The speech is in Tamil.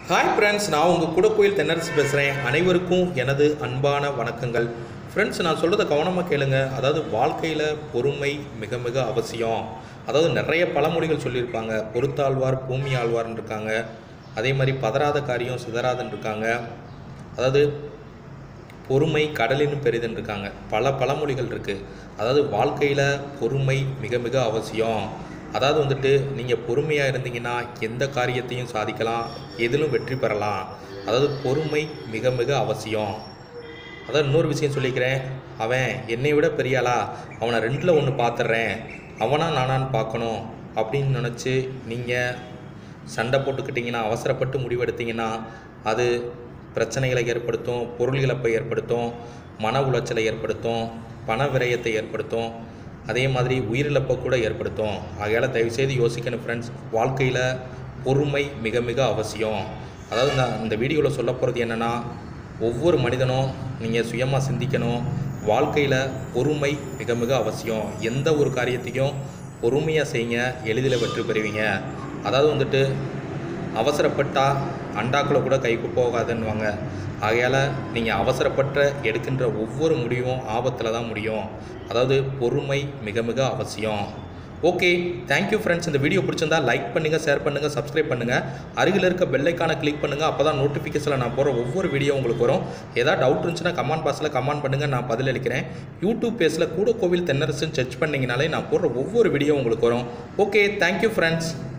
ஹாய் ஃப்ரெண்ட்ஸ் நான் உங்கள் கூட கோயில் தென்னரசு பேசுகிறேன் அனைவருக்கும் எனது அன்பான வணக்கங்கள் ஃப்ரெண்ட்ஸ் நான் சொல்கிறத கவனமாக கேளுங்க அதாவது வாழ்க்கையில் பொறுமை மிக மிக அவசியம் அதாவது நிறைய பழமொழிகள் சொல்லியிருப்பாங்க பொறுத்தாழ்வார் பூமி ஆழ்வார்னு இருக்காங்க அதே மாதிரி பதறாத காரியம் சிதறாதுன்னு இருக்காங்க அதாவது பொறுமை கடலின் பெரிதுன்னு இருக்காங்க பல பழமொழிகள் இருக்குது அதாவது வாழ்க்கையில் பொறுமை மிக மிக அவசியம் அதாவது வந்துட்டு நீங்கள் பொறுமையாக இருந்தீங்கன்னா எந்த காரியத்தையும் சாதிக்கலாம் எதிலும் வெற்றி பெறலாம் அதாவது பொறுமை மிக மிக அவசியம் அதான் இன்னொரு விஷயம் சொல்லிக்கிறேன் அவன் என்னை விட பெரியாளா அவனை ரெண்டில் ஒன்று பார்த்துட்றேன் அவனா நானான்னு பார்க்கணும் அப்படின்னு நினச்சி நீங்கள் சண்டை போட்டுக்கிட்டிங்கன்னா அவசரப்பட்டு முடிவெடுத்தீங்கன்னா அது பிரச்சனைகளை ஏற்படுத்தும் பொருள் இழப்பை ஏற்படுத்தும் மன உளைச்சலை ஏற்படுத்தும் பண விரயத்தை ஏற்படுத்தும் அதே மாதிரி உயிரிழப்பை கூட ஏற்படுத்தும் ஆகையால் தயவுசெய்து யோசிக்கணும் ஃப்ரெண்ட்ஸ் வாழ்க்கையில் பொறுமை மிக மிக அவசியம் அதாவது நான் இந்த வீடியோவில் சொல்ல போகிறது என்னென்னா ஒவ்வொரு மனிதனும் நீங்கள் சுயமாக சிந்திக்கணும் வாழ்க்கையில் பொறுமை மிக மிக அவசியம் எந்த ஒரு காரியத்தையும் பொறுமையாக செய்யுங்க எளிதில் வெற்றி பெறுவீங்க அதாவது வந்துட்டு அவசரப்பட்டால் அண்டாக்குள்ள கூட கைக்கு போகாதுன்னுவாங்க ஆகையால் நீங்கள் அவசரப்பட்ட எடுக்கின்ற ஒவ்வொரு முடிவும் ஆபத்தில் தான் முடியும் அதாவது பொறுமை மிக மிக அவசியம் ஓகே தேங்க்யூ ஃப்ரெண்ட்ஸ் இந்த வீடியோ பிடிச்சிருந்தா லைக் பண்ணுங்கள் ஷேர் பண்ணுங்கள் சப்ஸ்கிரைப் பண்ணுங்கள் அருகில் இருக்க பெல்லைக்கான கிளிக் பண்ணுங்கள் அப்போ தான் நோட்டிஃபிகேஷனில் நான் போகிற ஒவ்வொரு வீடியோ உங்களுக்கு வரும் ஏதாவது டவுட் இருந்துச்சுன்னா கமெண்ட் பாக்ஸில் கமெண்ட் பண்ணுங்கள் நான் பதிலளிக்கிறேன் யூடியூப் பேஜில் கூட கோவில் தென்னரசுன்னு சர்ச் பண்ணிங்கனாலே நான் போடுற ஒவ்வொரு வீடியோ உங்களுக்கு வரும் ஓகே தேங்க்யூ ஃப்ரெண்ட்ஸ்